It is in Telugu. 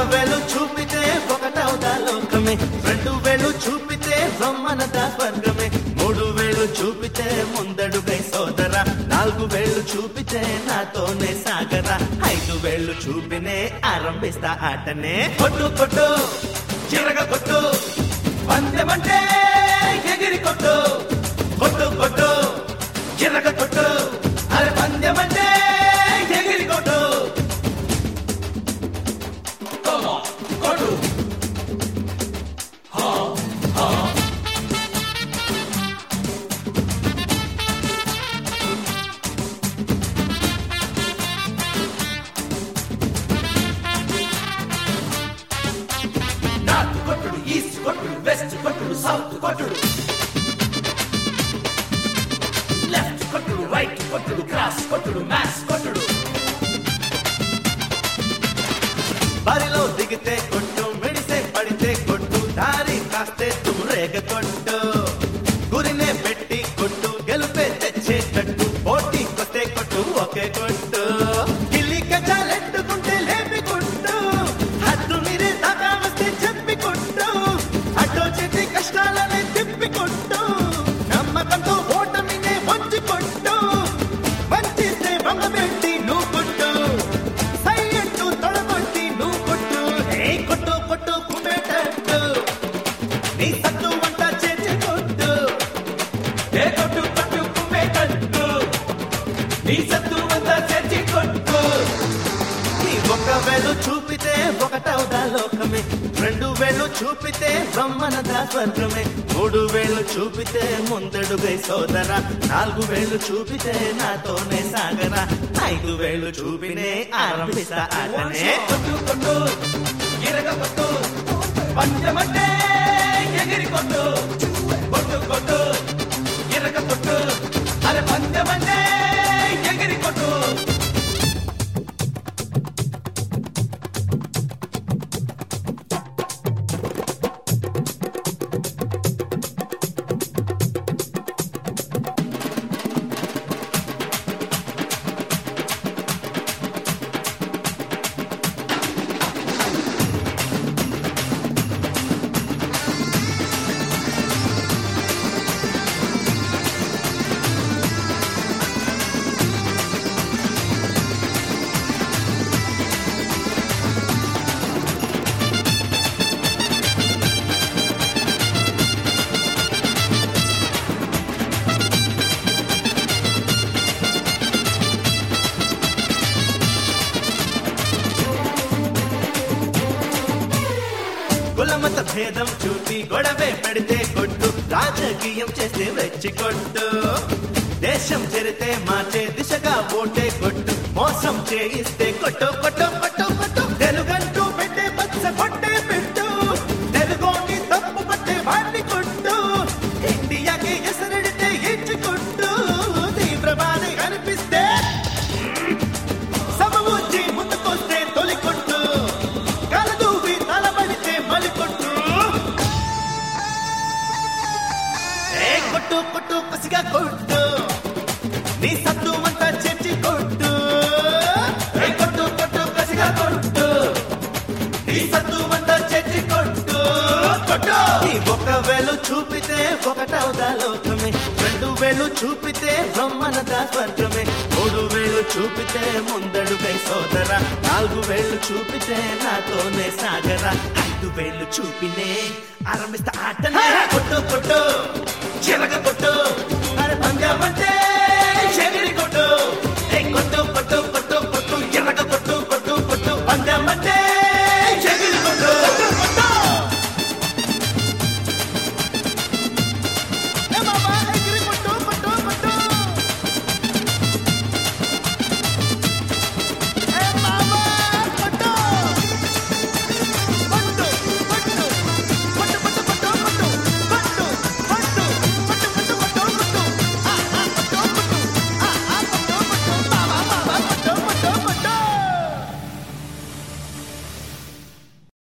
వేలు చూపితే ఒకటవుదా లోకమే రెండు వేలు చూపితే రమ్మనదా స్వర్గమే మూడు వేలు చూపితే ముందడుగై సోదరా నాలుగు వేలు చూపితే నాతోనే సాగరా ఐదు వేలు చూపినే ఆరంభిస్తా ఆటనే కొట్టు కొట్టు చిరగ కొట్టు పందెమంటే ఎగిరి కొట్టు కొట్టు కొట్టు చిరగ కొట్టు అరే పందెమంటే ఎగిరి కొట్టు Come on, కొట్టు నార్త్ కొట్టుడు ఈస్ట్ కొట్టుడు వెస్ట్ కొట్టుడు సౌత్ కొట్టుడు లెఫ్ట్ కొట్టుడు రైట్ కొట్టుడు క్రాస్ కొట్టుడు మ్యాస్ కొట్టుడు బరిలో దిగితే కొట్టు మెడిసే పడితే కొట్టు దారి కాస్తే తుమ్రేగ కొట్టు గురినే పెట్టి కొట్టు గెలుపే తెచ్చేటట్టు పోటీకొస్తే కొట్టు ఒకే కొట్టు గిల్లి కజాలెట్టుకుంటే లేపి కొట్టు హద్దు మీరే దాకా వస్తే చెప్పి కొట్టు అడ్డో చేతి కష్టాలనే తిప్పి కొట్టు నమ్మకంతో ఓటమినే వంచి కొట్టు వంచిస్తే వంగబెట్టి నువ్వు కొట్టు సైలెంట్ తొడగొట్టి నువ్వు కొట్టు ఏ కొట్టు కొట్టు కుమ్మేటట్టు నీ సత్తు వంట చేసి కొట్టు ఏ కొట్టు కొట్టు కుమ్మేటట్టు నీ సత్తు వంట చేసి కొట్టు నీ ఒక వేలు చూపితే ఒకటవుదా లోకమే రెండు వేలు చూపితే బ్రహ్మనదా స్వర్గమే మూడు వేలు చూపితే ముందడుగై సోదరా నాలుగు వేలు చూపితే నాతోనే సాగరా ఐదు వేలు చూపినే ఆరంభిస్తా ఆటనే కొట్టు కొట్టు ఇరగ కొట్టు పంచమంటే ఎగిరి కొట్టు కొట్టు కొట్టు ఇరగ కొట్టు అరే పంచమంటే ఎగిరి కొట్టు కులమత భేదం చూపి గొడవే పెడితే కొట్టు రాజకీయం చేస్తే వెచ్చి కొట్టు దేశం చెరితే మార్చే దిశగా ఓటే కొట్టు మోసం చేయిస్తే కొట్టు కొట్టు కొట్టు కొట్టు తెలుగంటూ పెట్టే పచ్చ కొట్టే పెట్టు తెలుగోని తప్పు పట్టే వాడిని కొట్టు ఇండియాకి ఎసరెడితే ఎంచి కొట్టు తీవ్రవాది కనిపిస్తే సమ ఉంచి ముందుకొస్తే తొలి కొట్టు కలదూవి తలబడితే మలి కొట్టు ఏ కొట్టు కొట్టు పసిగా కొట్టు నీ సత్తు అంతా చేర్చి కొట్టు ఏ కొట్టు కొట్టు పసిగా కొట్టు నీ సత్తు అంతా చేర్చి కొట్టు కొట్టు ఈ ఒక వేలు చూపితే ఒకటవుదా లోకమే రెండు వేలు చూపితే బ్రహ్మనదా స్వర్గమే మూడు వేలు చూపితే ముందడుగై సోదరా నాలుగు వేలు చూపితే నాతోనే సాగరా ఐదు వేలు చూపినే ఆరంభిస్తా ఆటనే కొట్టు కొట్టు చిరగ కొట్టు అరే పంజాబంటే